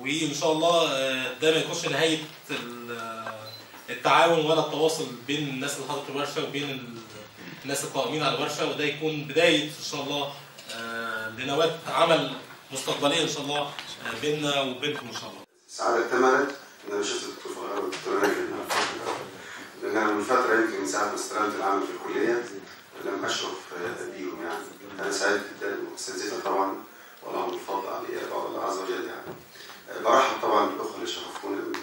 وان شاء الله آه، ده ما يكونش نهايه ال- آه، التعاون ولا التواصل بين الناس اللي حضرت الورشه وبين ال- الناس القائمين على الورشه وده يكون بدايه ان شاء الله آه، لنواه عمل مستقبليه ان شاء الله آه، بيننا وبينكم ان شاء الله السعادة اكتملت إن أنا شفت الدكتور فخر والدكتور ناجي لأن أنا من فترة يمكن من ساعة ما استلمت العمل في الكلية لم أشرف بيهم يعني أنا سعيد جدا وأستاذتها طبعا ولهم الفضل علي بعض الله عز وجل يعني برحب طبعا بالأخوة اللي شرفونا من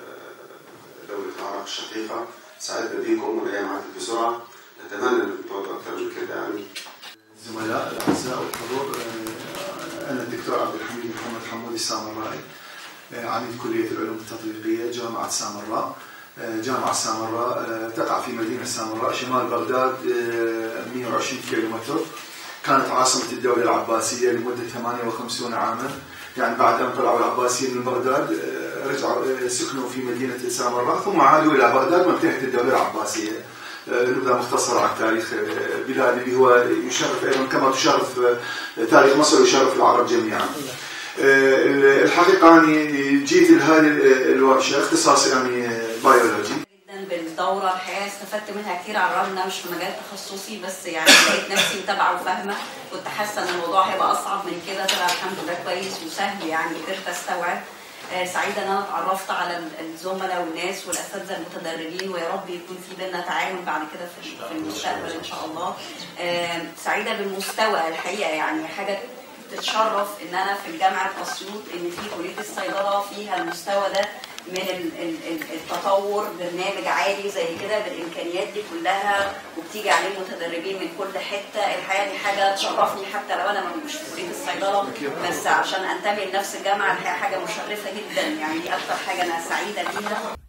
دولة العراق الشقيقة سعدنا بيكم والأيام عدت بسرعة نتمنى أن تقعدوا أكثر من كده يعني الزملاء الاعزاء والحضور آه، انا الدكتور عبد الحميد محمد حمودي السامرائي آه، عميد كليه العلوم التطبيقيه جامعه سامراء آه، جامعه سامراء آه، تقع في مدينه سامراء شمال بغداد آه، 120 كيلومتر كانت عاصمه الدوله العباسيه لمده 58 عاما يعني بعد ان طلعوا العباسيين من بغداد آه، رجعوا آه، سكنوا في مدينه سامراء ثم عادوا الى بغداد وانتهت الدوله العباسيه نبذه مختصره عن تاريخ بلادي اللي هو يشرف ايضا كما تشرف تاريخ مصر ويشرف العرب جميعا. الحقيقه اني جيت لهذه الورشه اختصاصي يعني بيولوجي. جدا بالدوره الحقيقه استفدت منها كتير على الرغم انها مش في مجال تخصصي بس يعني لقيت نفسي متابعه وفاهمه كنت حاسه ان الموضوع هيبقى اصعب من كده طلع الحمد لله كويس وسهل يعني قدرت استوعب آه، سعيده ان انا اتعرفت على ال- الزملاء والناس والاساتذه المتدربين ويا رب يكون في بينا تعاون بعد كده في في المستقبل ان شاء الله آه، سعيده بالمستوى الحقيقه يعني حاجه تتشرف ان انا في الجامعه اسيوط ان في كليه الصيدله فيها المستوى ده من ال- ال- ال- التطور برنامج عالي زي كده بالامكانيات دي كلها وبتيجي عليه متدربين من كل حته الحقيقه دي حاجه تشرفني حتى لو انا مش في كليه الصيدله بس عشان انتمي لنفس الجامعه الحقيقه حاجه مشرفه جدا يعني دي اكتر حاجه انا سعيده بيها